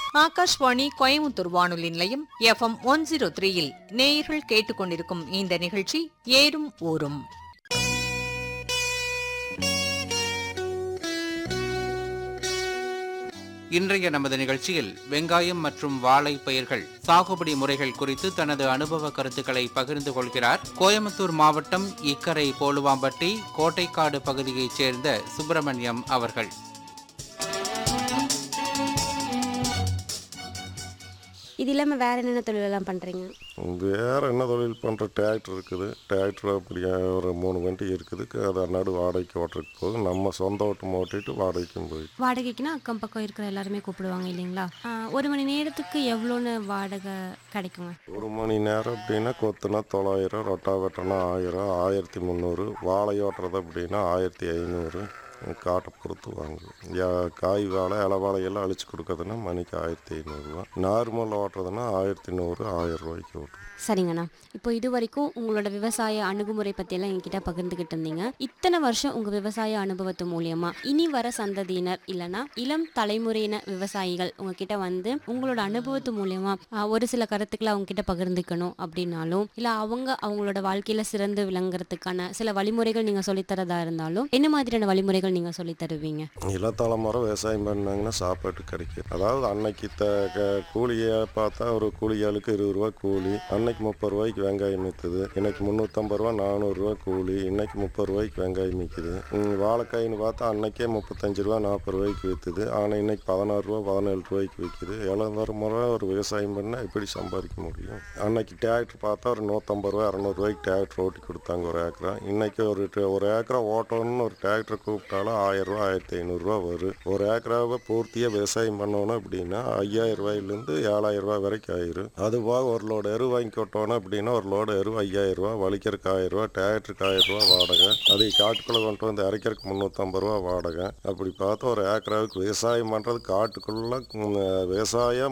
ஆகாஷ்வாணி கோயமுத்தூர் வானொலி நிலையம் FM one zero த்ரீயில் நேயர்கள் கேட்டுக்கொண்டிருக்கும் இந்த நிகழ்ச்சி ஏறும் ஊரும் இன்றைய நமது நிகழ்ச்சியில் வெங்காயம் மற்றும் வாழை பயிர்கள் சாகுபடி முறைகள் குறித்து தனது அனுபவ கருத்துக்களை பகிர்ந்து கொள்கிறார் கோயம்புத்தூர் மாவட்டம் இக்கரை போலுவாம்பட்டி கோட்டைக்காடு பகுதியைச் சேர்ந்த சுப்பிரமணியம் அவர்கள் இது இல்லாமல் வேறு என்னென்ன தொழிலெல்லாம் பண்ணுறீங்க வேறு என்ன தொழில் பண்ணுற டிராக்டர் இருக்குது டிராக்டர் அப்படி ஒரு மூணு வண்டி இருக்குது அதை நடு வாடகைக்கு ஓட்டுறதுக்கு போகுது நம்ம சொந்த ஓட்டம் ஓட்டிட்டு வாடகைக்கும் போயிட்டு வாடகைக்குன்னா அக்கம் பக்கம் இருக்கிற எல்லாருமே கூப்பிடுவாங்க இல்லைங்களா ஆ, ஒரு மணி நேரத்துக்கு எவ்வளோன்னு வாடகை கிடைக்குங்க ஒரு மணி நேரம் அப்படின்னா கொத்துனா தொள்ளாயிரம் ரொட்டா வெட்டனா ஆயிரம் ஆயிரத்தி முந்நூறு வாழை ஓட்டுறது அப்படின்னா ஆயிரத்தி ஐநூறு காட்டை பொறுத்து வாங்குவோம் யா- காய் வாழை இலை வாழையெல்லாம் அழிச்சு கொடுக்கறதுன்னா மணிக்கு ஆயிரத்தி ஐநூறுரூவா நார்மல் ஓட்டுறதுன்னா ஆயிரத்தி நூறு ஆயிரம் ரூபாய்க்கு ஓட்டும் சரிங்கண்ணா இப்போ இது வரைக்கும் உங்களோட விவசாய அணுகுமுறை பற்றியெல்லாம் என்கிட்ட பகிர்ந்துக்கிட்டு இருந்தீங்க இத்தனை வருஷம் உங்கள் விவசாய அனுபவத்து மூலியமா இனி வர சந்ததியினர் இல்லைன்னா இளம் தலைமுறையின விவசாயிகள் உங்ககிட்ட வந்து உங்களோட அனுபவத்து மூலியமா ஆ, ஒரு சில கருத்துக்களை அவங்க கிட்ட பகிர்ந்துக்கணும் அப்படின்னாலும் இல்லை அவங்க அவங்களோட வாழ்க்கையில சிறந்து விளங்குறதுக்கான சில வழிமுறைகள் நீங்கள் சொல்லித்தரதா இருந்தாலும் என்ன மாதிரியான வழிமுறைகள் நீங்கள் சொல்லித் தருவீங்க இளத்தலைமுறை விவசாயம் பண்ணாங்கன்னா சாப்பாட்டு கிடைக்கும் அதாவது அன்னைக்கு த க- கூலியை பார்த்தா ஒரு கூலி ஆளுக்கு இருபது ரூபா கூலி அன்னைக்கு முப்பது ரூபாய்க்கு வெங்காயம் விற்றுது இன்னைக்கு முந்நூற்றம்பது ரூபா நானூறுரூவா கூலி இன்னைக்கு முப்பது ரூபாய்க்கு வெங்காயம் விற்குது வாழைக்காயின்னு பார்த்தா அன்னைக்கே முப்பத்தஞ்சு ரூபா நாற்பது ரூபாய்க்கு விற்றுது ஆனால் இன்னைக்கு பதினாறு ரூபா பதினேழு ரூபாய்க்கு விற்குது இளந்தலைமுறை ஒரு விவசாயம் பண்ணால் எப்படி சம்பாதிக்க முடியும் அன்னைக்கு டிராக்டர் பார்த்தா ஒரு நூற்றம்பது ரூபா இரநூறுவாய்க்கு டிராக்டர் ஓட்டி கொடுத்தாங்க ஒரு ஏக்கரா இன்னைக்கு ஒரு ட- ஒரு ஏக்கரா ஓட்டணும்னு ஒரு டிராக்டர் கூப்பிட்டாலும் ஆயிரம் ரூபா ஆயிரத்தி ஐநூறுரூவா வரும் ஒரு ஏக்கராவை பூர்த்தியாக விவசாயம் பண்ணணும் அப்படின்னா ஐயாயிரம் ரூபாயிலேருந்து ஏழாயிரம் ரூபாய் வரைக்கும் ஆயிரும் அதுவாக ஒரு லோடு எரு வாங்கி கொட்டணும் அப்படின்னா ஒரு லோடு எரு ஐயாயிரம் ரூபா வலிக்கிறதுக்கு ஆயிரம் ரூபா டிராக்டருக்கு ஆயிரம் ரூபா வாடகை அதை காட்டுக்குள்ளே கொண்டு வந்து இறக்கிறதுக்கு முந்நூற்றம்பது ரூபா வாடகை அப்படி பார்த்தா ஒரு ஏக்கராவுக்கு விவசாயம் பண்ணுறது காட்டுக்குள்ளே விவசாயம்